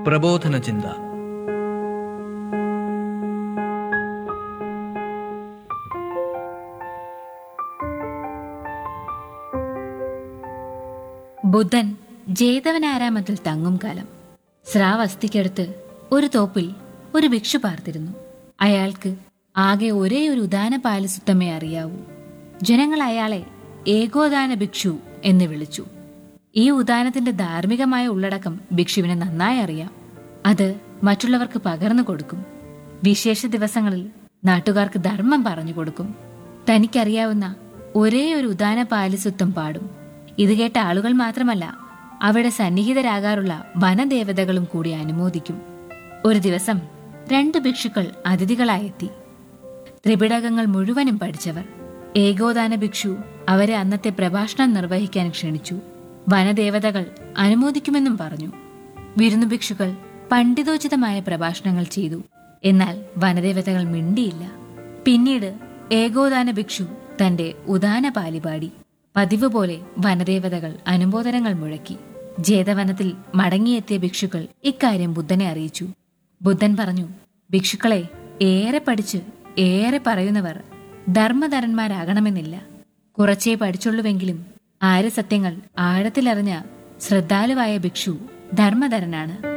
പ്രബോധന ചിന്ത ബുദ്ധൻ ജേതവനാരാമത്തിൽ തങ്ങും കാലം സ്രാവസ്തിക്കടുത്ത് ഒരു തോപ്പിൽ ഒരു ഭിക്ഷു പാർത്തിരുന്നു അയാൾക്ക് ആകെ ഒരേ ഒരു ഉദാന പാലസുത്തമേ അറിയാവൂ ജനങ്ങൾ അയാളെ ഏകോദാന ഭിക്ഷു എന്ന് വിളിച്ചു ഈ ഉദാനത്തിന്റെ ധാർമ്മികമായ ഉള്ളടക്കം ഭിക്ഷുവിന് നന്നായി അറിയാം അത് മറ്റുള്ളവർക്ക് പകർന്നു കൊടുക്കും വിശേഷ ദിവസങ്ങളിൽ നാട്ടുകാർക്ക് ധർമ്മം പറഞ്ഞു കൊടുക്കും തനിക്കറിയാവുന്ന ഒരേ ഒരു ഉദാന പാലിസുത്വം പാടും ഇത് കേട്ട ആളുകൾ മാത്രമല്ല അവിടെ സന്നിഹിതരാകാറുള്ള വനദേവതകളും കൂടി അനുമോദിക്കും ഒരു ദിവസം രണ്ട് ഭിക്ഷുക്കൾ അതിഥികളായെത്തി ത്രിപിടകങ്ങൾ മുഴുവനും പഠിച്ചവർ ഏകോദാന ഭിക്ഷു അവരെ അന്നത്തെ പ്രഭാഷണം നിർവഹിക്കാൻ ക്ഷണിച്ചു വനദേവതകൾ അനുമോദിക്കുമെന്നും പറഞ്ഞു വിരുന്നു ഭിക്ഷുക്കൾ പണ്ഡിതോചിതമായ പ്രഭാഷണങ്ങൾ ചെയ്തു എന്നാൽ വനദേവതകൾ മിണ്ടിയില്ല പിന്നീട് ഏകോദാന ഭിക്ഷു തന്റെ ഉദാന പാലിപാടി പതിവ് പോലെ വനദേവതകൾ അനുമോദനങ്ങൾ മുഴക്കി ജേതവനത്തിൽ മടങ്ങിയെത്തിയ ഭിക്ഷുക്കൾ ഇക്കാര്യം ബുദ്ധനെ അറിയിച്ചു ബുദ്ധൻ പറഞ്ഞു ഭിക്ഷുക്കളെ ഏറെ പഠിച്ച് ഏറെ പറയുന്നവർ ധർമ്മധരന്മാരാകണമെന്നില്ല കുറച്ചേ പഠിച്ചുള്ളുവെങ്കിലും ആര്യ സത്യങ്ങൾ ആഴത്തിലറിഞ്ഞ ശ്രദ്ധാലുവായ ഭിക്ഷു ധർമ്മധരനാണ്